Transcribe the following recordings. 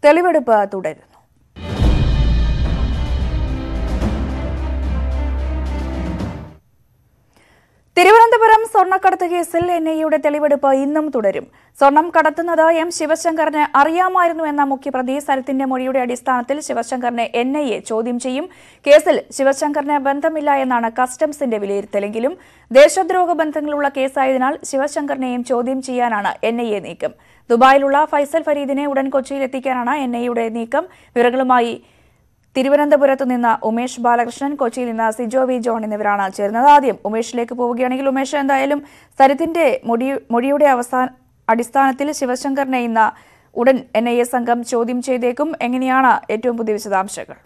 തെളിവെടുപ്പ് തുടരുന്നു തിരുവനന്തപുരം സ്വർണ്ണക്കടത്ത് കേസിൽ എൻ ഐയുടെ തെളിവെടുപ്പ് ഇന്നും തുടരും സ്വർണം കടത്തുന്നത് എം ശിവശങ്കറിന് അറിയാമായിരുന്നു എന്ന മുഖ്യപ്രതി സരത്തിന്റെ മൊഴിയുടെ അടിസ്ഥാനത്തിൽ ശിവശങ്കറിനെ എൻ ഐ എ ചോദ്യം ചെയ്യും കേസിൽ ശിവശങ്കറിന് ബന്ധമില്ല എന്നാണ് കസ്റ്റംസിന്റെ വിലയിരുത്തലെങ്കിലും ദേശദ്രോഹ ബന്ധങ്ങളുള്ള കേസായതിനാൽ ശിവശങ്കറിനെയും ചോദ്യം ചെയ്യാനാണ് എൻ ഐ എ നീക്കം ദുബായിലുള്ള ഫൈസൽ ഫരീദിനെ ഉടൻ കൊച്ചിയിൽ എത്തിക്കാനാണ് എൻ ഐയുടെ നീക്കം വിവരങ്ങളുമായി തിരുവനന്തപുരത്ത് നിന്ന് ഉമേഷ് ബാലകൃഷ്ണൻ കൊച്ചിയിൽ നിന്ന് സിജോ വി ജോൺ എന്നിവരാണ് ചേരുന്നത് ആദ്യം ഉമേഷിലേക്ക് പോവുകയാണെങ്കിൽ ഉമേഷ് എന്തായാലും സരിത്തിന്റെ മൊഴി മൊഴിയുടെ അവസാന അടിസ്ഥാനത്തിൽ ശിവശങ്കറിനെ ഇന്ന് ഉടൻ എൻ ഐ എ സംഘം ചോദ്യം ചെയ്തേക്കും എങ്ങനെയാണ് ഏറ്റവും പുതിയ വിശദാംശങ്ങൾ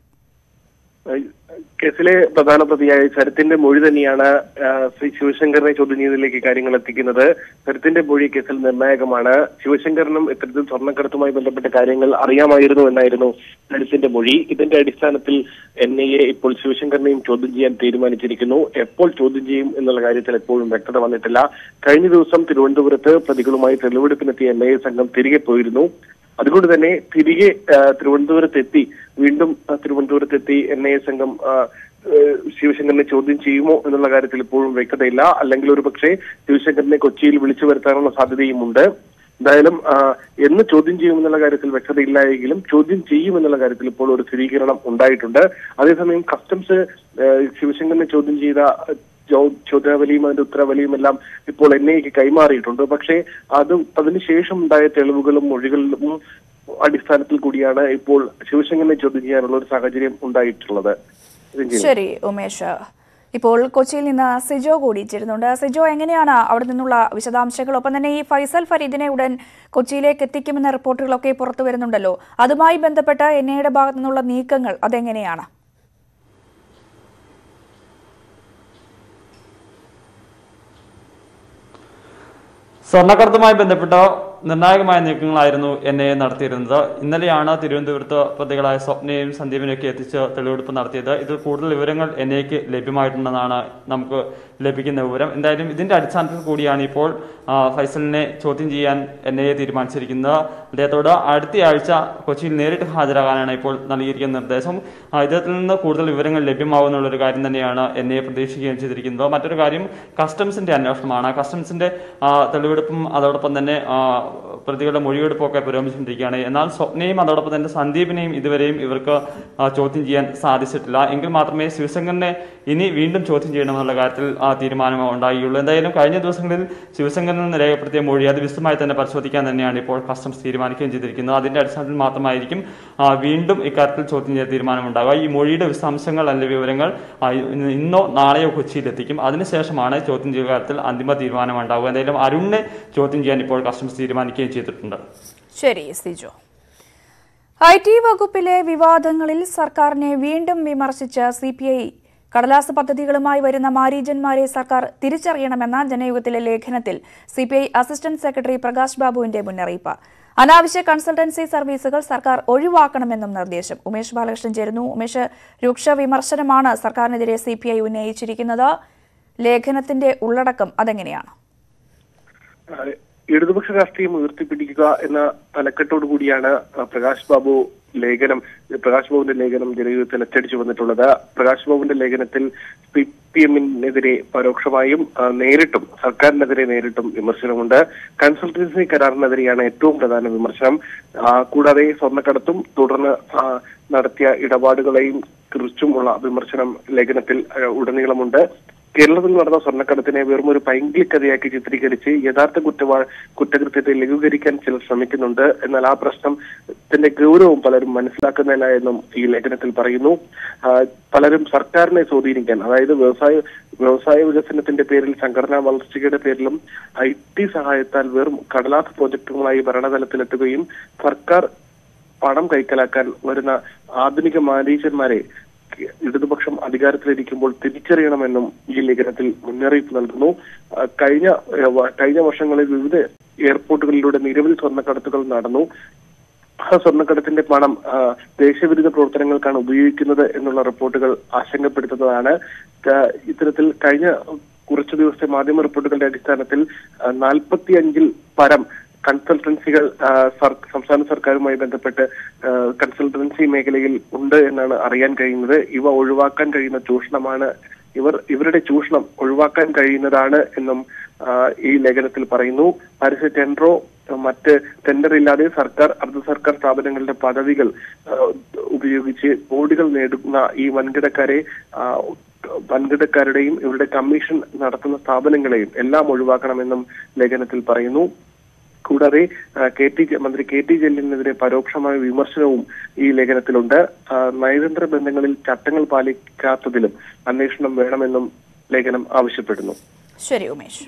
കേസിലെ പ്രധാന പ്രതിയായ ശരത്തിന്റെ മൊഴി തന്നെയാണ് ആ, ശ്രീ ശിവശങ്കറിനെ ചോദ്യം ചെയ്തതിലേക്ക് കാര്യങ്ങൾ എത്തിക്കുന്നത് ശരത്തിന്റെ മൊഴി കേസിൽ നിർണായകമാണ് ശിവശങ്കറിനും ഇത്തരത്തിൽ സ്വർണ്ണക്കടത്തുമായി ബന്ധപ്പെട്ട കാര്യങ്ങൾ അറിയാമായിരുന്നു എന്നായിരുന്നു ശരത്തിന്റെ മൊഴി ഇതിന്റെ അടിസ്ഥാനത്തിൽ എൻ ഐ എ ഇപ്പോൾ ശിവശങ്കറിനെയും ചോദ്യം ചെയ്യാൻ തീരുമാനിച്ചിരിക്കുന്നു എപ്പോൾ ചോദ്യം ചെയ്യും എന്നുള്ള കാര്യത്തിൽ എപ്പോഴും വ്യക്തത വന്നിട്ടില്ല കഴിഞ്ഞ ദിവസം തിരുവനന്തപുരത്ത് പ്രതികളുമായി തെളിവെടുപ്പിനെത്തിയ എൻ ഐ എ സംഘം തിരികെ പോയിരുന്നു അതുകൊണ്ട് തന്നെ തിരികെ ആ, തിരുവനന്തപുരത്തെത്തി വീണ്ടും ആ, തിരുവനന്തപുരത്തെത്തി എൻ ഐ എ സംഘം ആ, ഏഹ്, ശിവശങ്കറിനെ ചോദ്യം ചെയ്യുമോ എന്നുള്ള കാര്യത്തിൽ ഇപ്പോഴും വ്യക്തതയില്ല അല്ലെങ്കിൽ ഒരു പക്ഷേ ശിവശങ്കറിനെ കൊച്ചിയിൽ വിളിച്ചു വരുത്താനുള്ള സാധ്യതയുമുണ്ട് എന്തായാലും ആ, എന്ന് ചോദ്യം ചെയ്യുമെന്നുള്ള കാര്യത്തിൽ വ്യക്തതയില്ല എങ്കിലും ചോദ്യം ചെയ്യുമെന്നുള്ള കാര്യത്തിൽ ഇപ്പോൾ ഒരു സ്ഥിരീകരണം ഉണ്ടായിട്ടുണ്ട് അതേസമയം കസ്റ്റംസ് ഏഹ്, ശിവശങ്കറിനെ ചോദ്യം ചെയ്ത ചോ- ചോദ്യാവലിയും അതിന്റെ ഉത്തരവലിയും എല്ലാം ഇപ്പോൾ എൻ ഐക്ക് കൈമാറിയിട്ടുണ്ട് പക്ഷേ അത് അതിനുശേഷം ഉണ്ടായ തെളിവുകളും മൊഴികളിലും അടിസ്ഥാനത്തിൽ കൂടിയാണ് ഇപ്പോൾ ശിവശങ്കറിനെ ചോദ്യം ചെയ്യാനുള്ള ഒരു സാഹചര്യം ഉണ്ടായിട്ടുള്ളത് രഞ്ജിനി. ശരി ഉമേഷ് ഇപ്പോൾ കൊച്ചിയിൽ നിന്ന് സിജോ കൂടി ചേരുന്നുണ്ട് സിജോ എങ്ങനെയാണ് അവിടെ നിന്നുള്ള വിശദാംശങ്ങൾ ഒപ്പം തന്നെ ഈ ഫൈസൽ ഫരീദിനെ ഉടൻ കൊച്ചിയിലേക്ക് എത്തിക്കുമെന്ന റിപ്പോർട്ടുകളൊക്കെ പുറത്തു വരുന്നുണ്ടല്ലോ അതുമായി ബന്ധപ്പെട്ട എൻ ഐയുടെ ഭാഗത്തു നിന്നുള്ള നീക്കങ്ങൾ അതെങ്ങനെയാണ് സ്വർണ്ണക്കടത്തുമായി ബന്ധപ്പെട്ട നിർണായകമായ നീക്കങ്ങളായിരുന്നു എൻ ഐ എ നടത്തിയിരുന്നത് ഇന്നലെയാണ് തിരുവനന്തപുരത്ത് പ്രതികളായ സ്വപ്നയും സന്ദീപിനെയൊക്കെ എത്തിച്ച് തെളിവെടുപ്പ് നടത്തിയത് ഇതിൽ കൂടുതൽ വിവരങ്ങൾ എൻ ഐക്ക് ലഭ്യമായിട്ടുണ്ടെന്നാണ് നമുക്ക് ലഭിക്കുന്ന വിവരം എന്തായാലും ഇതിന്റെ അടിസ്ഥാനത്തിൽ കൂടിയാണ് ഇപ്പോൾ ആ, ഫൈസലിനെ ചോദ്യം ചെയ്യാൻ എൻ ഐ എ തീരുമാനിച്ചിരിക്കുന്നത് അദ്ദേഹത്തോട് അടുത്തയാഴ്ച കൊച്ചിയിൽ നേരിട്ട് ഹാജരാകാനാണ് ഇപ്പോൾ നൽകിയിരിക്കുന്ന നിർദ്ദേശം ആ, ഇദ്ദേഹത്തിൽ നിന്ന് കൂടുതൽ വിവരങ്ങൾ ലഭ്യമാവുന്നുള്ള ഒരു കാര്യം തന്നെയാണ് എൻ ഐ എ പ്രതീക്ഷിക്കുകയും ചെയ്തിരിക്കുന്നത് മറ്റൊരു കാര്യം കസ്റ്റംസിന്റെ അന്വേഷണമാണ് കസ്റ്റംസിന്റെ ആ, തെളിവെടുപ്പും അതോടൊപ്പം തന്നെ ആ, പ്രതികളുടെ മൊഴിയെടുപ്പും ഒക്കെ പുരോഗമിച്ചുകൊണ്ടിരിക്കുകയാണ് എന്നാൽ സ്വപ്നയും അതോടൊപ്പം തന്നെ സന്ദീപിനെയും ഇതുവരെയും ഇവർക്ക് ആ, ചോദ്യം ചെയ്യാൻ സാധിച്ചിട്ടില്ല എങ്കിൽ മാത്രമേ ശിവശങ്കറിനെ ഇനി വീണ്ടും ചോദ്യം ചെയ്യണമെന്നുള്ള കാര്യത്തിൽ ആ തീരുമാനം ഉണ്ടായുള്ളൂ എന്തായാലും കഴിഞ്ഞ ദിവസങ്ങളിൽ ശിവശങ്കറിൽ നിന്ന് രേഖപ്പെടുത്തിയ മൊഴി അത് വിശദമായി തന്നെ പരിശോധിക്കാൻ തന്നെയാണ് ഇപ്പോൾ കസ്റ്റംസ് തീരുമാനിക്കുകയും ചെയ്തിരിക്കുന്നത് അതിന്റെ അടിസ്ഥാനത്തിൽ മാത്രമായിരിക്കും ആ, വീണ്ടും ഇക്കാര്യത്തിൽ ചോദ്യം ചെയ്ത തീരുമാനമുണ്ടാകുക ഈ മൊഴിയുടെ വിശദാംശങ്ങൾ അല്ലെങ്കിൽ വിവരങ്ങൾ ആ, ഇന്ന് ഇന്നോ നാളെയോ കൊച്ചിയിലെത്തിക്കും അതിനുശേഷമാണ് ചോദ്യം ചെയ്യുന്ന കാര്യത്തിൽ അന്തിമ തീരുമാനം ഉണ്ടാകുക എന്തായാലും അരുണിനെ ചോദ്യം ചെയ്യാൻ ഇപ്പോൾ കസ്റ്റംസ് തീരുമാനിക്കുകയും ചെയ്തിട്ടുണ്ട് ശരി സിജോ ഐ ടി വകുപ്പിലെ വിവാദങ്ങളിൽ സർക്കാരിനെ വീണ്ടും വിമർശിച്ച് സി പി ഐ കടലാസ് പദ്ധതികളുമായി വരുന്ന മാരീജന്മാരെ സർക്കാർ തിരിച്ചറിയണമെന്ന ജനയുഗത്തിലെ ലേഖനത്തിൽ C P I assistant secretary Prakash ബാബുവിന്റെ മുന്നറിയിപ്പ് അനാവശ്യ കൺസൾട്ടൻസി സർവീസുകൾ സർക്കാർ ഒഴിവാക്കണമെന്നും നിർദ്ദേശം ഉമേഷ് ബാലകൃഷ്ണൻ ചേരുന്നു ഉമേഷ് രൂക്ഷ വിമർശനമാണ് സർക്കാരിനെതിരെ സി പി ഐ ഉന്നയിച്ചിരിക്കുന്നത് ലേഖനത്തിന്റെ ഉള്ളടക്കം അതെങ്ങനെയാണ് ആ, ഇടതുപക്ഷ രാഷ്ട്രീയം ഉയർത്തിപ്പിടിക്കുക എന്ന തലക്കെട്ടോടു കൂടിയാണ് ആ, പ്രകാശ് ബാബു ലേഖനം പ്രകാശ് ബാബുവിന്റെ ലേഖനം ജനയുഗത്തിൽ അച്ചടിച്ചു വന്നിട്ടുള്ളത് പ്രകാശ് ബാബുവിന്റെ ലേഖനത്തിൽ സി പി എമ്മിനെതിരെ പരോക്ഷമായും ആ, നേരിട്ടും സർക്കാരിനെതിരെ നേരിട്ടും വിമർശനമുണ്ട് കൺസൾട്ടൻസി കരാറിനെതിരെയാണ് ഏറ്റവും പ്രധാന വിമർശനം ആ, കൂടാതെ സ്വർണ്ണക്കടത്തും തുടർന്ന് ആ, നടത്തിയ ഇടപാടുകളെയും കുറിച്ചുമുള്ള വിമർശനം ലേഖനത്തിൽ ആ, ഉടനീളമുണ്ട് കേരളത്തിൽ നടന്ന സ്വർണ്ണക്കടത്തിനെ വെറും ഒരു പൈങ്കിളി കഥയാക്കി ചിത്രീകരിച്ച് യഥാർത്ഥ കുറ്റവാ കുറ്റകൃത്യത്തെ ലഘൂകരിക്കാൻ ചിലർ ശ്രമിക്കുന്നുണ്ട് എന്നാൽ ആ പ്രശ്നത്തിന്റെ ഗൗരവം പലരും മനസ്സിലാക്കുന്നില്ല എന്നും ഈ ലേഖനത്തിൽ പറയുന്നു ആ, പലരും സർക്കാരിനെ സ്വാധീനിക്കാൻ അതായത് വ്യവസായ വ്യവസായ വികസനത്തിന്റെ പേരിൽ സംഘടനാ വളർച്ചയുടെ പേരിലും ഐ ടി സഹായത്താൽ വെറും കടലാസ് പ്രോജക്ടുകളായി ഭരണതലത്തിലെത്തുകയും സർക്കാർ പണം കൈക്കലാക്കാൻ വരുന്ന ആധുനിക മാരീചന്മാരെ ഇടതുപക്ഷം അധികാരത്തിലിരിക്കുമ്പോൾ തിരിച്ചറിയണമെന്നും ഈ ലേഖനത്തിൽ മുന്നറിയിപ്പ് നൽകുന്നു ആ, കഴിഞ്ഞ ഏ, വ- കഴിഞ്ഞ വർഷങ്ങളിൽ വിവിധ എയർപോർട്ടുകളിലൂടെ നിരവധി സ്വർണ്ണക്കടത്തുകൾ നടന്നു ആ സ്വർണ്ണക്കടത്തിന്റെ പണം ആ, ദേശവിരുദ്ധ പ്രവർത്തനങ്ങൾക്കാണ് ഉപയോഗിക്കുന്നത് എന്നുള്ള റിപ്പോർട്ടുകൾ ആശങ്കപ്പെടുത്തുന്നതാണ് ക- ഇത്തരത്തിൽ കഴിഞ്ഞ കുറച്ചു ദിവസത്തെ മാധ്യമ റിപ്പോർട്ടുകളുടെ അടിസ്ഥാനത്തിൽ നാൽപ്പത്തി അഞ്ചിൽ പരം കൺസൾട്ടൻസികൾ ആ, സർ- സംസ്ഥാന സർക്കാരുമായി ബന്ധപ്പെട്ട് ആ, കൺസൾട്ടൻസി മേഖലയിൽ ഉണ്ട് എന്നാണ് അറിയാൻ കഴിയുന്നത് ഇവ ഒഴിവാക്കാൻ കഴിയുന്ന ചൂഷണമാണ് ഇവർ ഇവരുടെ ചൂഷണം ഒഴിവാക്കാൻ കഴിയുന്നതാണ് എന്നും ആ, ഈ ലേഖനത്തിൽ പറയുന്നു പരസ്യ ടെൻഡറോ മറ്റ് ടെൻഡർ ഇല്ലാതെ സർക്കാർ അർദ്ധ സർക്കാർ സ്ഥാപനങ്ങളുടെ പദവികൾ ആ, ഉപയോഗിച്ച് കോടികൾ നേടുന്ന ഈ വൻകിടക്കാരെ ആ, വൻകിടക്കാരുടെയും ഇവരുടെ കമ്മീഷൻ നടത്തുന്ന സ്ഥാപനങ്ങളെയും എല്ലാം ഒഴിവാക്കണമെന്നും ലേഖനത്തിൽ പറയുന്നു കൂടാതെ ആ, കെ ടി ജെ- മന്ത്രി കെ ടി ജലീലിനെതിരെ പരോക്ഷമായ വിമർശനവും ഈ ലേഖനത്തിലുണ്ട് ആ, നയതന്ത്ര ബന്ധങ്ങളിൽ ചട്ടങ്ങൾ പാലിക്കാത്തതിലും അന്വേഷണം വേണമെന്നും ലേഖനം ആവശ്യപ്പെടുന്നു ശരി ഉമേഷ്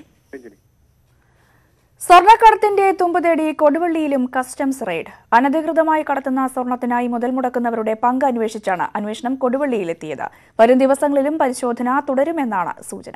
സ്വർണ്ണക്കടത്തിന്റെ തുമ്പ് തേടി കൊടുവള്ളിയിലും കസ്റ്റംസ് റെയ്ഡ് അനധികൃതമായി കടത്തുന്ന സ്വർണത്തിനായി മുതൽ മുടക്കുന്നവരുടെ പങ്ക് അന്വേഷിച്ചാണ് അന്വേഷണം കൊടുവള്ളിയിലെത്തിയത് വരും ദിവസങ്ങളിലും പരിശോധന തുടരുമെന്നാണ് സൂചന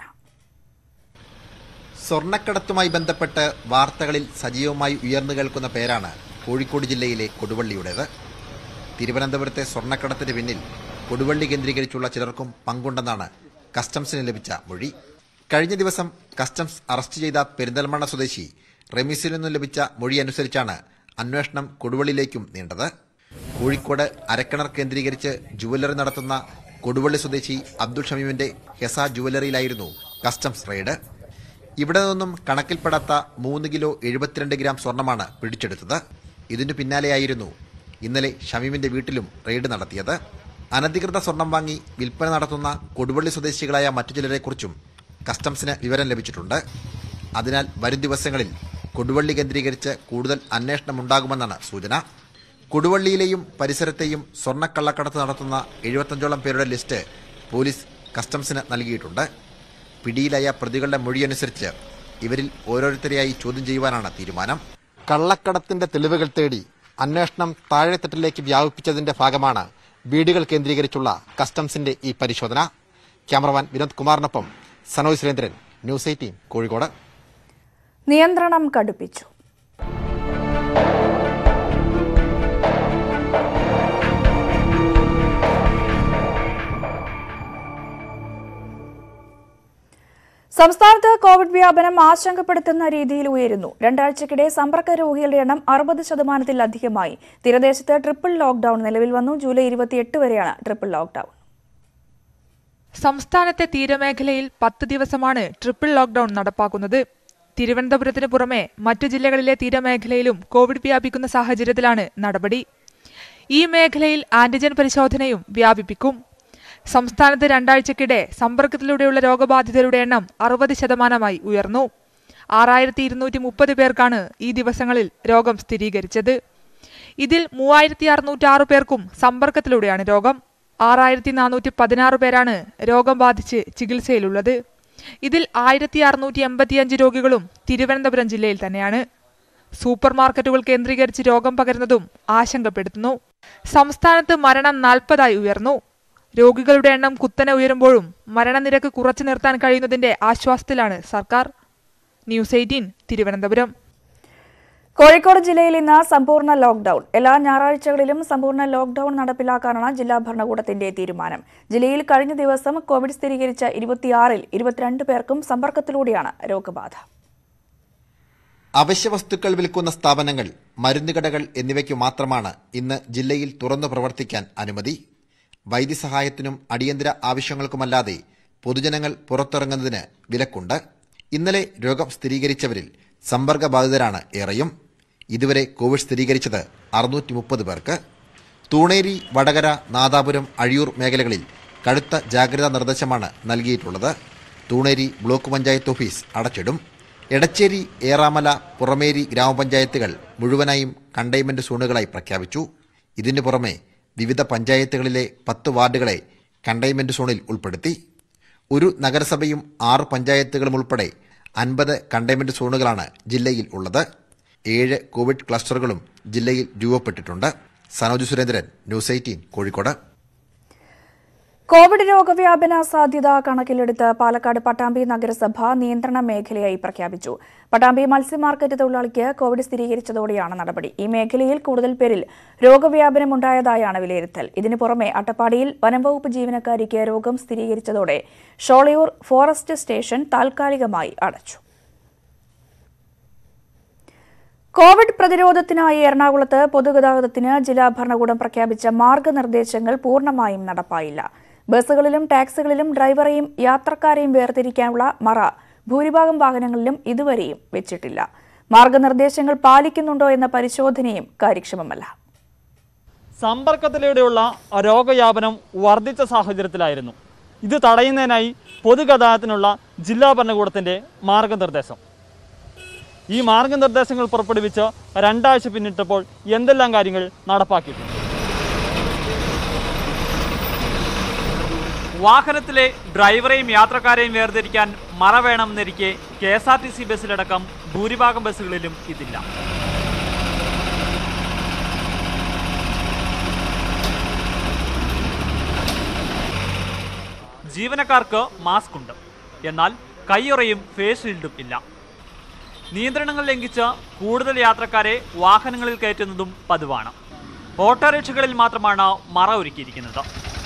സ്വർണ്ണക്കടത്തുമായി ബന്ധപ്പെട്ട് വാർത്തകളിൽ സജീവമായി ഉയർന്നു കേൾക്കുന്ന പേരാണ് കോഴിക്കോട് ജില്ലയിലെ കൊടുവള്ളിയുടേത് തിരുവനന്തപുരത്തെ സ്വർണ്ണക്കടത്തിന് പിന്നിൽ കൊടുവള്ളി കേന്ദ്രീകരിച്ചുള്ള ചിലർക്കും പങ്കുണ്ടെന്നാണ് കസ്റ്റംസിന് ലഭിച്ച മൊഴി കഴിഞ്ഞ ദിവസം കസ്റ്റംസ് അറസ്റ്റ് ചെയ്ത പെരിന്തൽമണ്ണ സ്വദേശി റെമിസിൽ നിന്നും ലഭിച്ച മൊഴി അനുസരിച്ചാണ് അന്വേഷണം കൊടുവള്ളിയിലേക്കും നീണ്ടത് കോഴിക്കോട് അരക്കിണർ കേന്ദ്രീകരിച്ച് ജുവലറി നടത്തുന്ന കൊടുവള്ളി സ്വദേശി അബ്ദുൾ ഷമീമിന്റെ ഹെസ ജുവലറിയിലായിരുന്നു കസ്റ്റംസ് റെയ്ഡ് ഇവിടെ നിന്നും കണക്കിൽപ്പെടാത്ത മൂന്ന് കിലോ എഴുപത്തിരണ്ട് ഗ്രാം സ്വർണമാണ് പിടിച്ചെടുത്തത് ഇതിനു പിന്നാലെയായിരുന്നു ഇന്നലെ ഷമീമിന്റെ വീട്ടിലും റെയ്ഡ് നടത്തിയത് അനധികൃത സ്വർണം വാങ്ങി വിൽപ്പന നടത്തുന്ന കൊടുവള്ളി സ്വദേശികളായ മറ്റു ചിലരെക്കുറിച്ചും കസ്റ്റംസിന് വിവരം ലഭിച്ചിട്ടുണ്ട് അതിനാൽ വരും ദിവസങ്ങളിൽ കൊടുവള്ളി കേന്ദ്രീകരിച്ച് കൂടുതൽ അന്വേഷണം ഉണ്ടാകുമെന്നാണ് സൂചന കൊടുവള്ളിയിലെയും പരിസരത്തെയും സ്വർണ്ണക്കള്ളക്കടത്ത് നടത്തുന്ന എഴുപത്തഞ്ചോളം പേരുടെ ലിസ്റ്റ് പോലീസ് കസ്റ്റംസിന് നൽകിയിട്ടുണ്ട് പിടിയിലായ പ്രതികളുടെ മൊഴിയനുസരിച്ച് ഇവരിൽ ഓരോരുത്തരെയായി ചോദ്യം ചെയ്യുവാനാണ് തീരുമാനം കള്ളക്കടത്തിന്റെ തെളിവുകൾ തേടി അന്വേഷണം താഴെത്തട്ടിലേക്ക് വ്യാപിപ്പിച്ചതിന്റെ ഭാഗമാണ് വീടുകൾ കേന്ദ്രീകരിച്ചുള്ള കസ്റ്റംസിന്റെ ഈ പരിശോധന ക്യാമറമാൻ വിനോദ് കുമാറിനൊപ്പം സനോജ് സുരേന്ദ്രൻ ന്യൂസ് എയ്റ്റീൻ കോഴിക്കോട് നിയന്ത്രണം കടുപ്പിച്ചു സംസ്ഥാനത്ത് കോവിഡ് വ്യാപനം ആശങ്കപ്പെടുത്തുന്ന രീതിയിൽ ഉയരുന്നു രണ്ടാഴ്ചക്കിടെ സമ്പർക്ക രോഗികളുടെ എണ്ണം അറുപത് ശതമാനത്തിലധികമായി തീരദേശത്ത് ട്രിപ്പിൾ ലോക്ഡൌൺ നിലവിൽ വന്നു ജൂലൈ ഇരുപത്തിയെട്ട് വരെയാണ് ട്രിപ്പിൾ ലോക്ഡൌൺ സംസ്ഥാനത്തെ തീരമേഖലയിൽ പത്ത് ദിവസമാണ് ട്രിപ്പിൾ ലോക്ഡൌൺ നടപ്പാക്കുന്നത് തിരുവനന്തപുരത്തിന് പുറമെ മറ്റു ജില്ലകളിലെ തീരമേഖലയിലും കോവിഡ് വ്യാപിക്കുന്ന സാഹചര്യത്തിലാണ് നടപടി ഈ മേഖലയിൽ ആന്റിജൻ പരിശോധനയും വ്യാപിപ്പിക്കും സംസ്ഥാനത്ത് രണ്ടാഴ്ചക്കിടെ സമ്പർക്കത്തിലൂടെയുള്ള രോഗബാധിതരുടെ എണ്ണം അറുപത് ശതമാനമായി ഉയർന്നു ആറായിരത്തി ഇരുന്നൂറ്റി മുപ്പത് പേർക്കാണ് ഈ ദിവസങ്ങളിൽ രോഗം സ്ഥിരീകരിച്ചത് ഇതിൽ മൂവായിരത്തി അറുന്നൂറ്റി ആറ് പേർക്കും സമ്പർക്കത്തിലൂടെയാണ് രോഗം ആറായിരത്തി നാനൂറ്റി പതിനാറ് പേരാണ് രോഗം ബാധിച്ച് ചികിത്സയിലുള്ളത് ഇതിൽ ആയിരത്തി അറുന്നൂറ്റി എൺപത്തിയഞ്ച് രോഗികളും തിരുവനന്തപുരം ജില്ലയിൽ തന്നെയാണ് സൂപ്പർ മാർക്കറ്റുകൾ കേന്ദ്രീകരിച്ച് രോഗം പകരുന്നതും ആശങ്കപ്പെടുത്തുന്നു സംസ്ഥാനത്ത് മരണം നാൽപ്പതായി ഉയർന്നു രോഗികളുടെ എണ്ണം കുത്തനെ ഉയരുമ്പോഴും മരണനിരക്ക് കുറച്ചു നിർത്താൻ കഴിയുന്നതിന്റെ ആശ്വാസത്തിലാണ് സർക്കാർ ന്യൂസ് എയ്റ്റീൻ തിരുവനന്തപുരം കോഴിക്കോട് ജില്ലയിൽ ഇന്ന് സമ്പൂർണ്ണ ലോക്ഡൌൺ എല്ലാ ഞായറാഴ്ചകളിലും സമ്പൂർണ്ണ ലോക്ഡൌൺ നടപ്പിലാക്കാനാണ് ജില്ലാ ഭരണകൂടത്തിന്റെ തീരുമാനം ജില്ലയിൽ കഴിഞ്ഞ ദിവസം കോവിഡ് സ്ഥിരീകരിച്ച ഇരുപത്തിയാറിൽ ഇരുപത്തിരണ്ട് പേർക്കും സമ്പർക്കത്തിലൂടെയാണ് രോഗബാധ അവശ്യവസ്തുക്കൾ വിൽക്കുന്ന സ്ഥാപനങ്ങൾ മരുന്നുകടകൾ എന്നിവയ്ക്കു മാത്രമാണ് ഇന്ന് ജില്ലയിൽ തുറന്നു പ്രവർത്തിക്കാൻ അനുമതി വൈദ്യസഹായത്തിനും അടിയന്തര ആവശ്യങ്ങൾക്കുമല്ലാതെ പൊതുജനങ്ങൾ പുറത്തിറങ്ങുന്നതിന് വിലക്കുണ്ട് ഇന്നലെ രോഗം സ്ഥിരീകരിച്ചവരിൽ സമ്പർക്കബാധിതരാണ് ഏറെയും ഇതുവരെ കോവിഡ് സ്ഥിരീകരിച്ചത് അറുന്നൂറ്റി മുപ്പത് പേർക്ക് തൂണേരി വടകര നാദാപുരം അഴിയൂർ മേഖലകളിൽ കടുത്ത ജാഗ്രതാ നിർദ്ദേശമാണ് നൽകിയിട്ടുള്ളത് തൂണേരി ബ്ലോക്ക് പഞ്ചായത്ത് ഓഫീസ് അടച്ചിടും എടച്ചേരി ഏറാമല പുറമേരി ഗ്രാമപഞ്ചായത്തുകൾ മുഴുവനായും കണ്ടെയ്ൻമെന്റ് സോണുകളായി പ്രഖ്യാപിച്ചു ഇതിനു പുറമെ വിവിധ പഞ്ചായത്തുകളിലെ പത്ത് വാർഡുകളെ കണ്ടെയ്ൻമെന്റ് സോണിൽ ഉൾപ്പെടുത്തി ഒരു നഗരസഭയും ആറ് പഞ്ചായത്തുകളും ഉൾപ്പെടെ അൻപത് കണ്ടെയ്ൻമെന്റ് സോണുകളാണ് ജില്ലയിൽ ഉള്ളത് ഏഴ് കോവിഡ് ക്ലസ്റ്ററുകളും ജില്ലയിൽ രൂപപ്പെട്ടിട്ടുണ്ട് Sanoj Surendran news eighteen Kozhikode Covid രോഗവ്യാപന സാധ്യത കണക്കിലെടുത്ത് പാലക്കാട് പട്ടാമ്പി നഗരസഭ നിയന്ത്രണ മേഖലയായി പ്രഖ്യാപിച്ചു പട്ടാമ്പി മത്സ്യ മാർക്കറ്റ് തൊഴിലാളിക്ക് കോവിഡ് സ്ഥിരീകരിച്ചതോടെയാണ് നടപടി ഈ മേഖലയിൽ കൂടുതൽ പേരിൽ രോഗവ്യാപനം ഉണ്ടായതായാണ് വിലയിരുത്തൽ ഇതിനു പുറമെ അട്ടപ്പാടിയിൽ വനംവകുപ്പ് ജീവനക്കാരിക്ക് രോഗം സ്ഥിരീകരിച്ചതോടെ ഷോളയൂർ ഫോറസ്റ്റ് സ്റ്റേഷൻ താൽക്കാലികമായി അടച്ചു കോവിഡ് പ്രതിരോധത്തിനായി എറണാകുളത്ത് പൊതുഗതാഗതത്തിന് ജില്ലാ ഭരണകൂടം പ്രഖ്യാപിച്ച മാർഗനിർദ്ദേശങ്ങൾ പൂർണ്ണമായും നടപ്പായില്ല ബസ്സുകളിലും ടാക്സികളിലും ഡ്രൈവറെയും യാത്രക്കാരെയും വേർതിരിക്കാനുള്ള മറ ഭൂരിഭാഗം വാഹനങ്ങളിലും ഇതുവരെയും വെച്ചിട്ടില്ല മാർഗനിർദ്ദേശങ്ങൾ പാലിക്കുന്നുണ്ടോ എന്ന പരിശോധനയും കാര്യക്ഷമമല്ല സമ്പർക്കത്തിലൂടെയുള്ള രോഗവ്യാപനം വർദ്ധിച്ച സാഹചര്യത്തിലായിരുന്നു ഇത് തടയുന്നതിനായി പൊതുഗതാഗതത്തിനുള്ള ജില്ലാ ഭരണകൂടത്തിൻ്റെ മാർഗനിർദ്ദേശം ഈ മാർഗനിർദ്ദേശങ്ങൾ പുറപ്പെടുവിച്ച് രണ്ടാഴ്ച പിന്നിട്ടപ്പോൾ എന്തെല്ലാം കാര്യങ്ങൾ നടപ്പാക്കിയിട്ടുണ്ട് വാഹനത്തിലെ ഡ്രൈവറെയും യാത്രക്കാരെയും വേർതിരിക്കാൻ മറ വേണമെന്നിരിക്കെ K S R T C ബസ്സിലടക്കം ഭൂരിഭാഗം ബസ്സുകളിലും ഇതില്ല ജീവനക്കാർക്ക് മാസ്ക് ഉണ്ട് എന്നാൽ കയ്യുറയും ഫേസ് ഷീൽഡും ഇല്ല നിയന്ത്രണങ്ങൾ ലംഘിച്ച് കൂടുതൽ യാത്രക്കാരെ വാഹനങ്ങളിൽ കയറ്റുന്നതും പതിവാണ് ഓട്ടോറിക്ഷകളിൽ മാത്രമാണ് മറ ഒരുക്കിയിരിക്കുന്നത്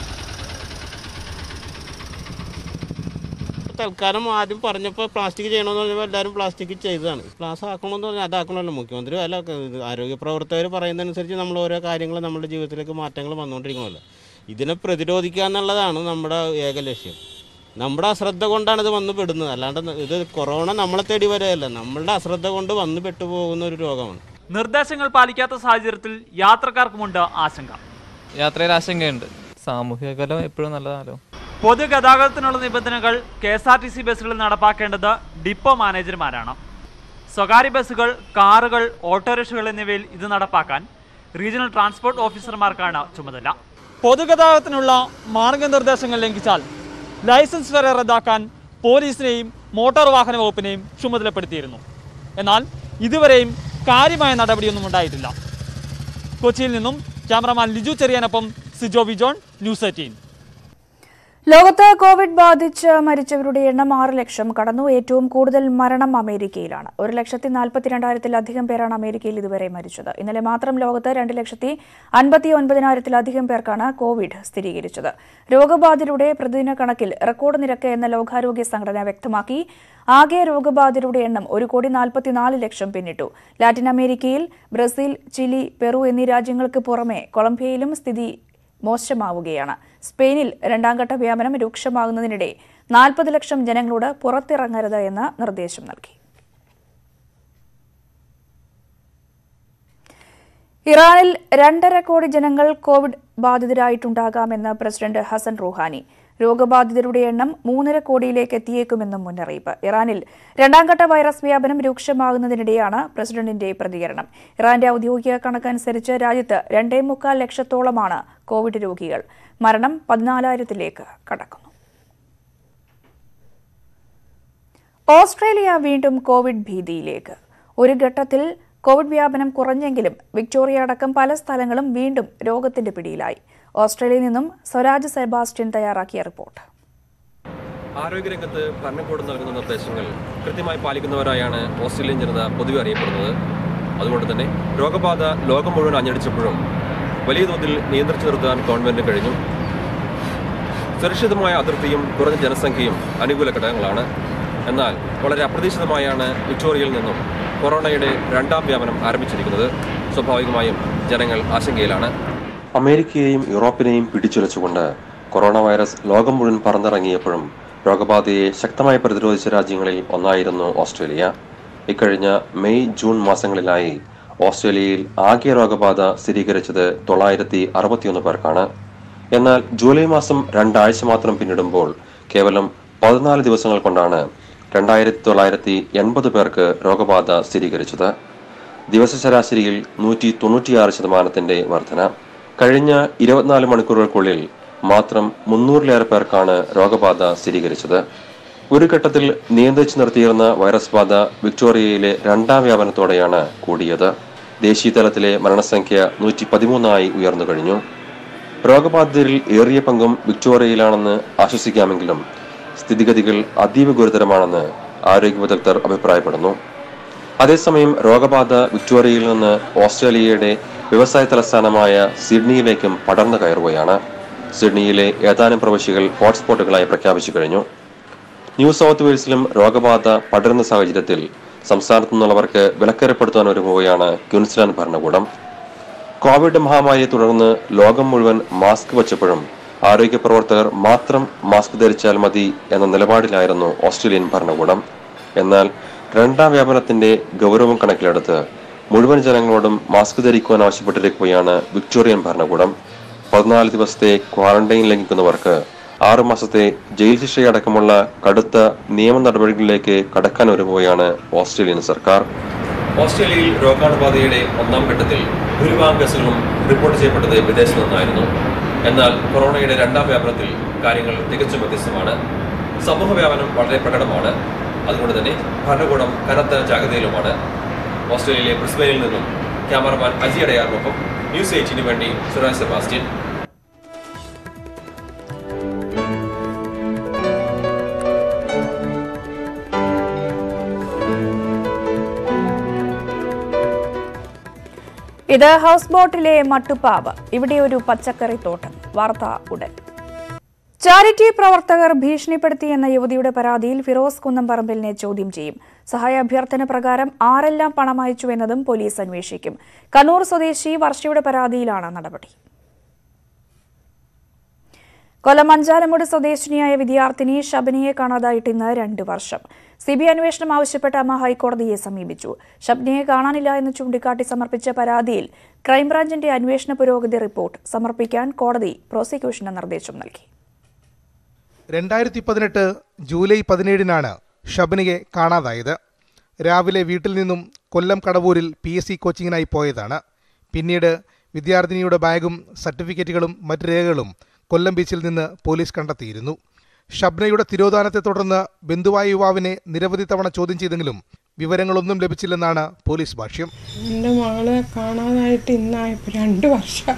തൽക്കാലം ആദ്യം പറഞ്ഞപ്പോൾ പ്ലാസ്റ്റിക് ചെയ്യണമെന്ന് പറഞ്ഞപ്പോൾ എല്ലാവരും പ്ലാസ്റ്റിക് ചെയ്തതാണ് പ്ലാസ് ആക്കണമെന്ന് പറഞ്ഞാൽ അതാക്കണമല്ലോ മുഖ്യമന്ത്രി അല്ല ഇത് ആരോഗ്യ പ്രവർത്തകർ പറയുന്നതനുസരിച്ച് നമ്മൾ ഓരോ കാര്യങ്ങൾ നമ്മുടെ ജീവിതത്തിലേക്ക് മാറ്റങ്ങൾ വന്നുകൊണ്ടിരിക്കണമല്ലോ ഇതിനെ പ്രതിരോധിക്കുക എന്നുള്ളതാണ് നമ്മുടെ ഏക ലക്ഷ്യം നമ്മുടെ അശ്രദ്ധ കൊണ്ടാണ് ഇത് വന്ന് പെടുന്നത് അല്ലാണ്ട് ഇത് കൊറോണ നമ്മളെ തേടി വരെയല്ല നമ്മളുടെ അശ്രദ്ധ കൊണ്ട് വന്ന് പെട്ടുപോകുന്ന ഒരു രോഗമാണ് നിർദ്ദേശങ്ങൾ പാലിക്കാത്ത സാഹചര്യത്തിൽ യാത്രക്കാർക്കുമുണ്ട് ആശങ്ക യാത്രയിൽ ആശങ്കയുണ്ട് സാമൂഹിക അകലം എപ്പോഴും നല്ലതാണല്ലോ പൊതുഗതാഗതത്തിനുള്ള നിബന്ധനകൾ K S R T C ബസ്സുകളിൽ നടപ്പാക്കേണ്ടത് ഡിപ്പോ മാനേജർമാരാണ് സ്വകാര്യ ബസ്സുകൾ കാറുകൾ ഓട്ടോറിക്ഷകൾ എന്നിവയിൽ ഇത് നടപ്പാക്കാൻ റീജിയണൽ ട്രാൻസ്പോർട്ട് ഓഫീസർമാർക്കാണ് ചുമതല പൊതുഗതാഗതത്തിനുള്ള മാർഗനിർദ്ദേശങ്ങൾ ലംഘിച്ചാൽ ലൈസൻസ് വരെ റദ്ദാക്കാൻ പോലീസിനെയും മോട്ടോർ വാഹന വകുപ്പിനെയും ചുമതലപ്പെടുത്തിയിരുന്നു എന്നാൽ ഇതുവരെയും കാര്യമായ നടപടിയൊന്നും ഉണ്ടായിട്ടില്ല കൊച്ചിയിൽ നിന്നും ക്യാമറമാൻ ലിജു ചെറിയാനൊപ്പം സിജോ വിജോൺ ന്യൂസ് എയ്റ്റീൻ ലോകത്ത് കോവിഡ് ബാധിച്ച് മരിച്ചവരുടെ എണ്ണം ആറ് ലക്ഷം കടന്നു ഏറ്റവും കൂടുതൽ മരണം അമേരിക്കയിലാണ് ഒരു ലക്ഷത്തി നാൽപ്പത്തിരണ്ടായിരത്തിലധികം പേരാണ് അമേരിക്കയിൽ ഇതുവരെ മരിച്ചത് ഇന്നലെ മാത്രം ലോകത്ത് രണ്ട് ലക്ഷത്തി അൻപത്തി ഒൻപതിനായിരത്തിലധികം പേർക്കാണ് കോവിഡ് സ്ഥിരീകരിച്ചത് രോഗബാധിതരുടെ പ്രതിദിന കണക്കിൽ റെക്കോർഡ് നിരക്ക് എന്ന ലോകാരോഗ്യ സംഘടന വ്യക്തമാക്കി ആകെ രോഗബാധിതരുടെ എണ്ണം ഒരു കോടി നാൽപ്പത്തിനാല് ലക്ഷം പിന്നിട്ടു ലാറ്റിൻ അമേരിക്കയിൽ ബ്രസീൽ ചിലി പെറു എന്നീ രാജ്യങ്ങൾക്ക് പുറമെ കൊളംബിയയിലും സ്ഥിതി മോശമാവുകയാണ് സ്പെയിനിൽ രണ്ടാംഘട്ട വ്യാപനം രൂക്ഷമാകുന്നതിനിടെ നാൽപ്പത് ലക്ഷം ജനങ്ങളോട് പുറത്തിറങ്ങരുത് എന്ന് നിർദ്ദേശം നൽകി ഇറാനിൽ രണ്ടര കോടി ജനങ്ങൾ കോവിഡ് ബാധിതരായിട്ടുണ്ടാകാമെന്ന് പ്രസിഡന്റ് ഹസൻ റുഹാനി രോഗബാധിതരുടെ എണ്ണം മൂന്നര കോടിയിലേക്ക് എത്തിയേക്കുമെന്നും മുന്നറിയിപ്പ് ഇറാനിൽ രണ്ടാംഘട്ട വൈറസ് വ്യാപനം രൂക്ഷമാകുന്നതിനിടെയാണ് പ്രസിഡന്റിന്റെ പ്രതികരണം ഇറാന്റെ ഔദ്യോഗിക കണക്കനുസരിച്ച് രാജ്യത്ത് രണ്ടേ മുക്കാൽ ലക്ഷത്തോളമാണ് കോവിഡ് രോഗികൾ മരണം പതിനാലായിരത്തിലേക്ക് കടക്കുന്നു ഓസ്ട്രേലിയ വീണ്ടും കോവിഡ് ഭീതിയിലേക്ക് ഒരു ഘട്ടത്തിൽ കോവിഡ് വ്യാപനം കുറഞ്ഞെങ്കിലും വിക്ടോറിയ അടക്കം പല സ്ഥലങ്ങളും വീണ്ടും രോഗത്തിന്റെ പിടിയിലായി ഓസ്ട്രേലിയയിൽ നിന്നും സ്വരാജ് സെബാസ്റ്റ്യൻ തയ്യാറാക്കിയ റിപ്പോർട്ട് ആരോഗ്യരംഗത്ത് ഭരണകൂടം നൽകുന്ന നിർദ്ദേശങ്ങൾ കൃത്യമായി പാലിക്കുന്നവരായാണ് ഓസ്ട്രേലിയൻ ജനത പൊതുവെ അറിയപ്പെടുന്നത് അതുകൊണ്ട് തന്നെ രോഗബാധ ലോകം മുഴുവൻ അഞ്ഞടിച്ചപ്പോഴും വലിയ തോതിൽ നിയന്ത്രിച്ചു നിർത്താൻ ഗവൺമെന്റിന് കഴിഞ്ഞു സുരക്ഷിതമായ അതിർത്തിയും കുറഞ്ഞ ജനസംഖ്യയും അനുകൂല ഘടകങ്ങളാണ് എന്നാൽ വളരെ അപ്രതീക്ഷിതമായാണ് വിക്ടോറിയയിൽ നിന്നും കൊറോണയുടെ രണ്ടാം വ്യാപനം ആരംഭിച്ചിരിക്കുന്നത് സ്വാഭാവികമായും ജനങ്ങൾ ആശങ്കയിലാണ് അമേരിക്കയെയും യൂറോപ്പിനെയും പിടിച്ചുലച്ചുകൊണ്ട് കൊറോണ വൈറസ് ലോകം മുഴുവൻ പറന്നിറങ്ങിയപ്പോഴും രോഗബാധയെ ശക്തമായി പ്രതിരോധിച്ച രാജ്യങ്ങളിൽ ഒന്നായിരുന്നു ഓസ്ട്രേലിയ ഇക്കഴിഞ്ഞ മെയ് ജൂൺ മാസങ്ങളിലായി ഓസ്ട്രേലിയയിൽ ആകെ രോഗബാധ സ്ഥിരീകരിച്ചത് തൊള്ളായിരത്തി അറുപത്തിയൊന്ന് പേർക്കാണ് എന്നാൽ ജൂലൈ മാസം രണ്ടാഴ്ച മാത്രം പിന്നിടുമ്പോൾ കേവലം പതിനാല് ദിവസങ്ങൾ കൊണ്ടാണ് രണ്ടായിരത്തി തൊള്ളായിരത്തി എൺപത് പേർക്ക് രോഗബാധ സ്ഥിരീകരിച്ചത് ദിവസ ശരാശരിയിൽ നൂറ്റി തൊണ്ണൂറ്റിയാറ് ശതമാനത്തിന്റെ വർധന കഴിഞ്ഞ ഇരുപത്തിനാല് മണിക്കൂറുകൾക്കുള്ളിൽ മാത്രം മുന്നൂറിലേറെ പേർക്കാണ് രോഗബാധ സ്ഥിരീകരിച്ചത് ഒരു ഘട്ടത്തിൽ നിയന്ത്രിച്ചു നിർത്തിയിരുന്ന വൈറസ് ബാധ വിക്ടോറിയയിലെ രണ്ടാം വ്യാപനത്തോടെയാണ് കൂടിയത് ദേശീയ തലത്തിലെ മരണസംഖ്യ നൂറ്റി പതിമൂന്നായി ഉയർന്നു കഴിഞ്ഞു രോഗബാധിതരിൽ ഏറിയ പങ്കും വിക്ടോറിയയിലാണെന്ന് ആശ്വസിക്കാമെങ്കിലും സ്ഥിതിഗതികൾ അതീവ ഗുരുതരമാണെന്ന് ആരോഗ്യ വിദഗ്ധർ അഭിപ്രായപ്പെടുന്നു അതേസമയം രോഗബാധ വിക്ടോറിയയിൽ നിന്ന് ഓസ്ട്രേലിയയുടെ വ്യവസായ തലസ്ഥാനമായ സിഡ്നിയിലേക്കും പടർന്നു കയറുകയാണ് സിഡ്നിയിലെ ഏതാനും പ്രവിശ്യകൾ ഹോട്ട്സ്പോട്ടുകളായി പ്രഖ്യാപിച്ചു കഴിഞ്ഞു ന്യൂ സൗത്ത് വെയിൽസിലും രോഗബാധ പടരുന്ന സാഹചര്യത്തിൽ സംസ്ഥാനത്തു നിന്നുള്ളവർക്ക് വിലക്കേർപ്പെടുത്താൻ ഒരുങ്ങുകയാണ് ക്യൂൻസ്ലാൻഡ് ഭരണകൂടം കോവിഡ് മഹാമാരിയെ തുടർന്ന് ലോകം മുഴുവൻ മാസ്ക് വച്ചപ്പോഴും ആരോഗ്യ പ്രവർത്തകർ മാത്രം മാസ്ക് ധരിച്ചാൽ മതി എന്ന നിലപാടിലായിരുന്നു ഓസ്ട്രേലിയൻ ഭരണകൂടം എന്നാൽ രണ്ടാം വ്യാപനത്തിന്റെ ഗൗരവം കണക്കിലെടുത്ത് മുഴുവൻ ജനങ്ങളോടും മാസ്ക് ധരിക്കുവാൻ ആവശ്യപ്പെട്ടിരിക്കുകയാണ് വിക്ടോറിയൻ ഭരണകൂടം പതിനാല് ദിവസത്തെ ക്വാറന്റൈൻ ലംഘിക്കുന്നവർക്ക് ആറു മാസത്തെ ജയിൽ ശിക്ഷയടക്കമുള്ള കടുത്ത നിയമ നടപടികളിലേക്ക് കടക്കാൻ ഒരുങ്ങുകയാണ് ഓസ്ട്രേലിയൻ സർക്കാർ ഓസ്ട്രേലിയയിൽ രോഗാണുബാധയുടെ ഒന്നാം ഘട്ടത്തിൽ ഭൂരിഭാഗം കേസുകളും റിപ്പോർട്ട് ചെയ്യപ്പെട്ടത് വിദേശത്തു നിന്നായിരുന്നു എന്നാൽ കൊറോണയുടെ രണ്ടാം വ്യാപനത്തിൽ കാര്യങ്ങൾ തികച്ചും വ്യത്യസ്തമാണ് സമൂഹ വ്യാപനം വളരെ പ്രകടമാണ് അതുകൊണ്ട് തന്നെ ഭരണകൂടം കനത്ത ജാഗ്രതയിലുമാണ് ഓസ്ട്രേലിയയിലെ ബ്രിസ്ബെയിനിൽ നിന്നും ക്യാമറമാൻ അജി അടയാറിനൊപ്പം ന്യൂസ് എയ്റ്റിന് വേണ്ടി സുരാജ് സെബാസ്റ്റ്യൻ ഇത് ഹൗസ് ബോട്ടിലെ മട്ടുപ്പാവ് ഇവിടെ ഒരു പച്ചക്കറി തോട്ടം വാർത്ത ഉടൻ ചാരിറ്റി പ്രവർത്തകർ ഭീഷണിപ്പെടുത്തിയെന്ന യുവതിയുടെ പരാതിയിൽ ഫിറോസ് കുന്നംപറമ്പിലിനെ ചോദ്യം ചെയ്യും സഹായാഭ്യർത്ഥന പ്രകാരം ആരെല്ലാം പണം അയച്ചു എന്നതും പോലീസ് അന്വേഷിക്കും കണ്ണൂർ സ്വദേശി വർഷയുടെ പരാതിയിലാണ് നടപടി കൊല്ലം അഞ്ചാലമുട് സ്വദേശിനിയായ വിദ്യാർത്ഥിനി ഷബനിയെ കാണാതായിട്ട് ഇന്ന് രണ്ട് വർഷം സി ബി അന്വേഷണം ആവശ്യപ്പെട്ട അമ്മ ഹൈക്കോടതിയെ സമീപിച്ചു ഷബ്നിയെ കാണാനില്ല എന്ന് ചൂണ്ടിക്കാട്ടി സമർപ്പിച്ച പരാതിയിൽ ക്രൈംബ്രാഞ്ചിന്റെ അന്വേഷണ പുരോഗതി റിപ്പോർട്ട് സമർപ്പിക്കാൻ കോടതി പ്രോസിക്യൂഷന് നിർദ്ദേശം നൽകി രണ്ടായിരത്തി പതിനെട്ട് ജൂലൈ പതിനേഴിനാണ് ഷബനിയെ കാണാതായത് രാവിലെ വീട്ടിൽ നിന്നും കൊല്ലം കടവൂരിൽ പി എസ് സി കോച്ചിങ്ങിനായി പോയതാണ് പിന്നീട് വിദ്യാർത്ഥിനിയുടെ ബാഗും സർട്ടിഫിക്കറ്റുകളും മറ്റ് രേഖകളും കൊല്ലം ബീച്ചിൽ നിന്ന് പോലീസ് കണ്ടെത്തിയിരുന്നു ഷബ്നയുടെ തിരോധാനത്തെ തുടർന്ന് ബന്ധുവായ യുവാവിനെ നിരവധി തവണ ചോദ്യം ചെയ്തെങ്കിലും വിവരങ്ങളൊന്നും ലഭിച്ചില്ലെന്നാണ് പോലീസ് ഭാഷ്യം എൻ്റെ മകളെ കാണാനായിട്ട് ഇന്നായപ്പോൾ രണ്ട് വർഷം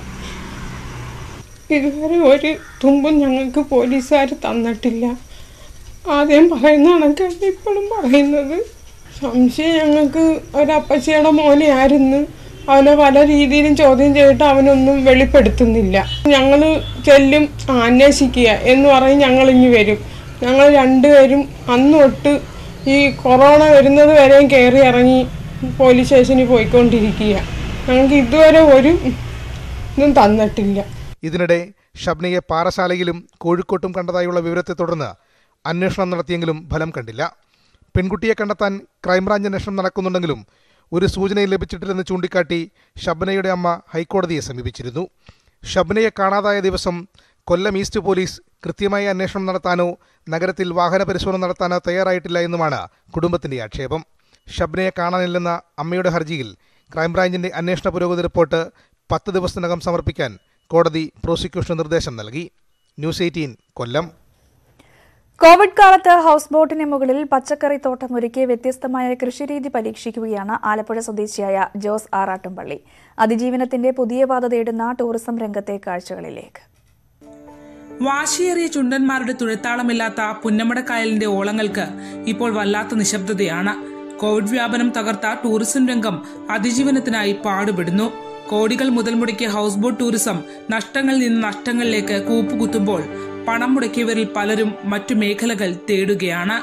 ഇതുവരെ ഒരു തുമ്പും ഞങ്ങൾക്ക് പോലീസുകാർ തന്നിട്ടില്ല ആദ്യം പറയുന്ന കണക്കാണ് ഇപ്പോഴും പറയുന്നത് സംശയം ഞങ്ങൾക്ക് ഒരപ്പച്ചയുടെ മോനെ ആയിരുന്നു അവനെ പല രീതിയിലും ചോദ്യം ചെയ്തിട്ട് അവനൊന്നും വെളിപ്പെടുത്തുന്നില്ല ഞങ്ങൾ ചെല്ലും "ആ, അന്വേഷിക്കുക എന്ന് പറഞ്ഞ് ഞങ്ങൾ ഇനി വരും ഞങ്ങൾ രണ്ടുപേരും അന്ന് തൊട്ട് ഈ കൊറോണ വരുന്നത് വരെയും കയറി ഇറങ്ങി പോലീസ് സ്റ്റേഷനിൽ പോയിക്കൊണ്ടിരിക്കുക ഞങ്ങൾക്ക് ഇതുവരെ ഒരു ഇതും തന്നിട്ടില്ല ഇതിനിടെ ഷബ്നയെ പാറശാലയിലും കോഴിക്കോട്ടും കണ്ടതായുള്ള വിവരത്തെ തുടർന്ന് അന്വേഷണം നടത്തിയെങ്കിലും ഫലം കണ്ടില്ല പെൺകുട്ടിയെ കണ്ടെത്താൻ ക്രൈംബ്രാഞ്ച് അന്വേഷണം നടക്കുന്നുണ്ടെങ്കിലും ഒരു സൂചനയും ലഭിച്ചിട്ടില്ലെന്ന് ചൂണ്ടിക്കാട്ടി ഷബ്നയുടെ അമ്മ ഹൈക്കോടതിയെ സമീപിച്ചിരുന്നു ഷബ്നയെ കാണാതായ ദിവസം കൊല്ലം ഈസ്റ്റ് പോലീസ് കൃത്യമായ അന്വേഷണം നടത്താനോ നഗരത്തിൽ വാഹന പരിശോധന നടത്താനോ തയ്യാറായിട്ടില്ല എന്നുമാണ് കുടുംബത്തിന്റെ ആക്ഷേപം ഷബ്നയെ കാണാനില്ലെന്ന അമ്മയുടെ ഹർജിയിൽ ക്രൈംബ്രാഞ്ചിന്റെ അന്വേഷണ പുരോഗതി റിപ്പോർട്ട് പത്ത് ദിവസത്തിനകം സമർപ്പിക്കാൻ കോടതി പ്രോസിക്യൂഷന് നിർദ്ദേശം നൽകി ന്യൂസ് എയ്റ്റീൻ കൊല്ലം കോവിഡ് കാലത്ത് ഹൗസ് ബോട്ടിന് മുകളിൽ പച്ചക്കറി തോട്ടം ഒരുക്കി വ്യത്യസ്തമായ കൃഷിരീതി പരീക്ഷിക്കുകയാണ് ആലപ്പുഴ സ്വദേശിയായ ജോസ് ആറാട്ടുംപള്ളി അതിജീവനത്തിന്റെ പുതിയ പാത തേടുന്ന ടൂറിസം രംഗത്തെ കാഴ്ചകളിലേക്ക് വാശിയേറിയ ചുണ്ടന്മാരുടെ തുഴത്താളമില്ലാത്ത പുന്നമടക്കായലിന്റെ ഓളങ്ങൾക്ക് ഇപ്പോൾ വല്ലാത്ത നിശബ്ദതയാണ് കോവിഡ് വ്യാപനം തകർത്ത ടൂറിസം രംഗം അതിജീവനത്തിനായി പാടുപെടുന്നു കോടികൾ മുതൽ മുടക്കിയ ഹൗസ് ബോട്ട് ടൂറിസം നഷ്ടങ്ങളിൽ നിന്ന് നഷ്ടങ്ങളിലേക്ക് കൂപ്പുകുത്തുമ്പോൾ പണം മുടക്കിയവരിൽ പലരും മറ്റു മേഖലകൾ തേടുകയാണ്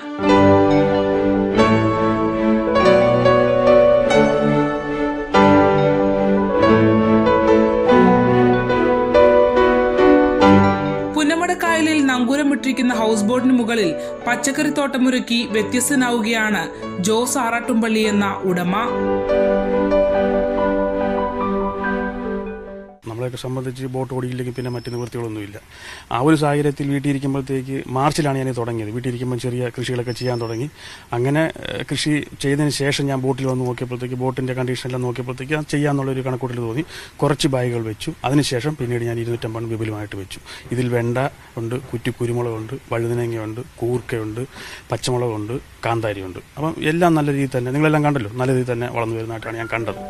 പുന്നമടക്കായലിൽ നങ്കൂരം വിട്ടിരിക്കുന്ന ഹൗസ് ബോട്ടിന് മുകളിൽ പച്ചക്കറി തോട്ടമൊരുക്കി വ്യത്യസ്തനാവുകയാണ് ജോസ് ആറാട്ടുംപള്ളി എന്ന ഉടമ നമ്മളെയൊക്കെ സംബന്ധിച്ച് ബോട്ട് ഓടിയില്ലെങ്കിൽ പിന്നെ മറ്റു നിവൃത്തികളൊന്നുമില്ല ആ ഒരു സാഹചര്യത്തിൽ വീട്ടിലിരിക്കുമ്പോഴത്തേക്ക് മാർച്ചിലാണ് ഞാൻ തുടങ്ങിയത് വീട്ടിലിരിക്കുമ്പോൾ ചെറിയ കൃഷികളൊക്കെ ചെയ്യാൻ തുടങ്ങി അങ്ങനെ ഏഹ്, കൃഷി ചെയ്തതിന് ശേഷം ഞാൻ ബോട്ടിൽ വന്ന് നോക്കിയപ്പോഴത്തേക്ക് ബോട്ടിന്റെ കണ്ടീഷനെല്ലാം നോക്കിയപ്പോഴത്തേക്ക് അത് ചെയ്യാന്നുള്ളൊരു കണക്കൂട്ടൽ തോന്നി കുറച്ച് ബാഗുകൾ വെച്ചു അതിനുശേഷം പിന്നീട് ഞാൻ ഇരുന്നൂറ്റമ്പത് വിപുലമായിട്ട് വെച്ചു ഇതിൽ വെണ്ട ഉണ്ട് കുറ്റി കുരുമുളകുണ്ട് വഴുതനങ്ങയുണ്ട് കൂർക്കയുണ്ട് പച്ചമുളകുണ്ട് കാന്താരിയുണ്ട് അപ്പം എല്ലാം നല്ല രീതിയിൽ തന്നെ നിങ്ങളെല്ലാം കണ്ടല്ലോ നല്ല രീതിയിൽ തന്നെ വളർന്നു വരുന്നതായിട്ടാണ് ഞാൻ കണ്ടത്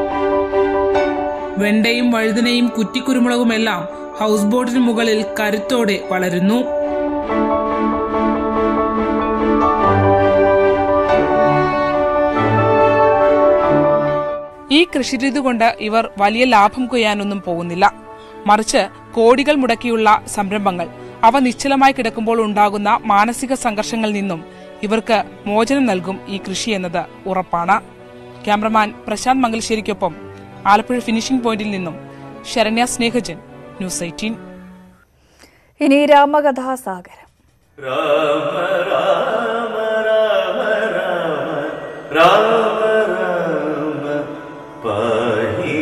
വെണ്ടയും വഴുതനയും കുറ്റിക്കുരുമുളകുമെല്ലാം ഹൗസ് ബോട്ടിന് മുകളിൽ കരുത്തോടെ വളരുന്നു ഈ കൃഷിരീതി കൊണ്ട് ഇവർ വലിയ ലാഭം കൊയ്യാനൊന്നും പോകുന്നില്ല മറിച്ച് കോടികൾ മുടക്കിയുള്ള സംരംഭങ്ങൾ അവ നിശ്ചലമായി കിടക്കുമ്പോൾ ഉണ്ടാകുന്ന മാനസിക സംഘർഷങ്ങളിൽ നിന്നും ഇവർക്ക് മോചനം നൽകും ഈ കൃഷി എന്നത് ഉറപ്പാണ് ക്യാമറമാൻ പ്രശാന്ത് മംഗലശ്ശേരിക്കൊപ്പം ആലപ്പുഴ ഫിനിഷിംഗ് പോയിന്റിൽ നിന്നും ശരണ്യ സ്നേഹജൻ ന്യൂസ് എയ്റ്റീൻ ഇനി രാമകഥാസാഗരം രാമ രാമ രാമ രാമ രാമ രാമ പാഹി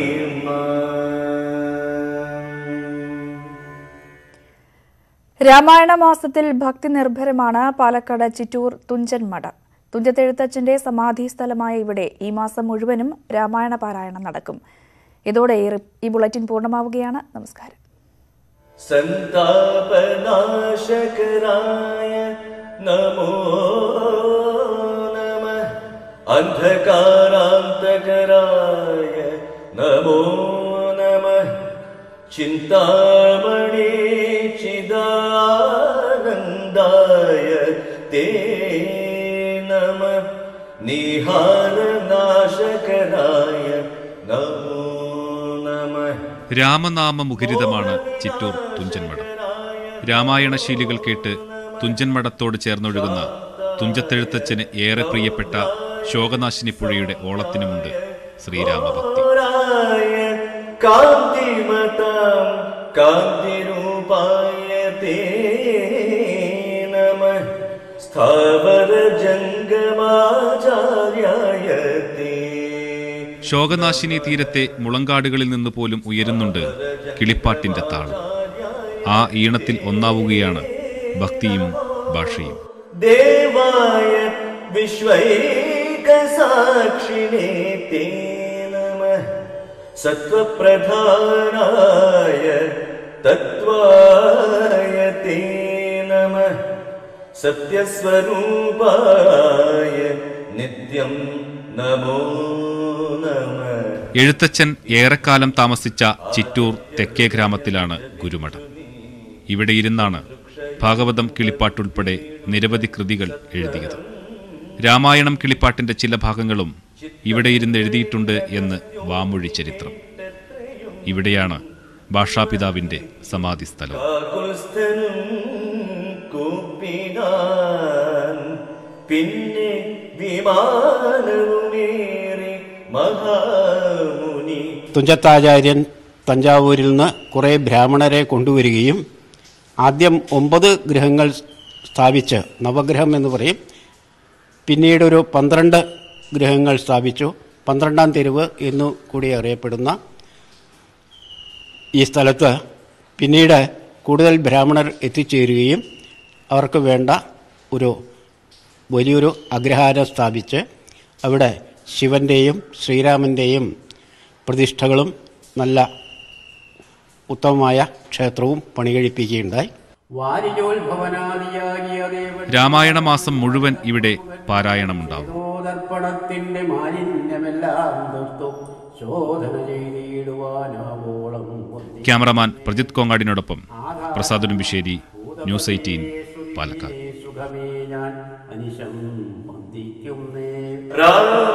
രാമായണ മാസത്തിൽ ഭക്തി നിർഭരമാണ് പാലക്കാട് ചിറ്റൂർ തുഞ്ചൻ മഠം തുഞ്ചത്തെഴുത്തച്ഛന്റെ സമാധി സ്ഥലമായ ഇവിടെ ഈ മാസം മുഴുവനും രാമായണ പാരായണം നടക്കും ഇതോടെ ഈ റി- ഈ ബുള്ളറ്റിൻ പൂർണ്ണമാവുകയാണ് നമസ്കാരം സന്താപനാശകരായ നമോ നമ അന്ധകാരാന്തകരായ നമോ നമ ചിന്താമണി ചിദാനന്ദായ തേ നമ നിഹാരനാശകരായ നമോ നമ രാമനാമ മുഖരിതമാണ് ചിറ്റൂർ തുഞ്ചൻമഠം രാമായണശീലികൾ കേട്ട് തുഞ്ചൻമഠത്തോട് ചേർന്നൊഴുകുന്ന തുഞ്ചത്തെഴുത്തച്ഛന് ഏറെ പ്രിയപ്പെട്ട ശോകനാശിനി പുഴയുടെ ഓളത്തിനുമുണ്ട് ശ്രീരാമഭക്തി ായ കാന്തിമതാം കാന്തിരൂപായ തേ നമ സ്ഥാവര ജംഗമാചാര്യായ തേ ശോകനാശിനി തീരത്തെ മുളങ്കാടുകളിൽ നിന്ന് പോലും ഉയരുന്നുണ്ട് കിളിപ്പാട്ടിന്റെ താളം ആ ഈണത്തിൽ ഒന്നാവുകയാണ് ഭക്തിയും ഭാഷയും ദേവായ വിശ്വൈകസാക്ഷിണേ തേ നമ സത്വപ്രധാനായ തത്വായ തേ നമ സത്യസ്വരൂപായ നിത്യം നമോ നമ എഴുത്തച്ഛൻ ഏറെക്കാലം താമസിച്ച ചിറ്റൂർ തെക്കേ ഗ്രാമത്തിലാണ് ഗുരുമഠം ഇവിടെ ഇരുന്നാണ് ഭാഗവതം കിളിപ്പാട്ടുൾപ്പെടെ നിരവധി കൃതികൾ എഴുതിയത് രാമായണം കിളിപ്പാട്ടിന്റെ ചില ഭാഗങ്ങളും ഇവിടെ ഇരുന്ന് എഴുതിയിട്ടുണ്ട് എന്ന് വാമൊഴി ചരിത്രം ഇവിടെയാണ് ഭാഷാപിതാവിന്റെ സമാധി സ്ഥലം കാകുൽസ്ഥനും കൂപ്പിനാൻ പിന്നെ വിമാനവുമേറി മഹാമുനി തുഞ്ചത്താചാര്യൻ തഞ്ചാവൂരിൽ നിന്ന് കുറേ ബ്രാഹ്മണരെ കൊണ്ടുവരികയും ആദ്യം ഒമ്പത് ഗ്രഹങ്ങൾ സ്ഥാപിച്ച് നവഗ്രഹം എന്ന് പറയും പിന്നീട് ഒരു പന്ത്രണ്ട് ഗ്രഹങ്ങൾ സ്ഥാപിച്ചു പന്ത്രണ്ടാം തെരുവ് എന്നു കൂടി അറിയപ്പെടുന്ന ഈ സ്ഥലത്ത് പിന്നീട് കൂടുതൽ ബ്രാഹ്മണർ എത്തിച്ചേരുകയും അവർക്ക് വേണ്ട ഒരു വലിയൊരു അഗ്രഹാരം സ്ഥാപിച്ച് അവിടെ ശിവൻ്റെയും ശ്രീരാമൻ്റെയും പ്രതിഷ്ഠകളും നല്ല ഉത്തമമായ ക്ഷേത്രവും പണികഴിപ്പിക്കുകയുണ്ടായി വാരിജോത്ഭവനാദിയാകിയ രാമായണ മാസം മുഴുവൻ ഇവിടെ പാരായണമുണ്ടാവും ദർപ്പണത്തിന്റെ മാലിന്യമെല്ലാം തീർത്തു ശോധന ചെയ്തിടുവാനാവോളം ക്യാമറമാൻ പ്രജിത് കോങ്ങാടിനോടൊപ്പം പ്രസാദ് ഉടുമ്പിശ്ശേരി ന്യൂസ് എയ്റ്റീൻ പാലക്കാട് സുഖമേ ഞാൻ അനിശം വന്ദിക്കുന്നേ രാമ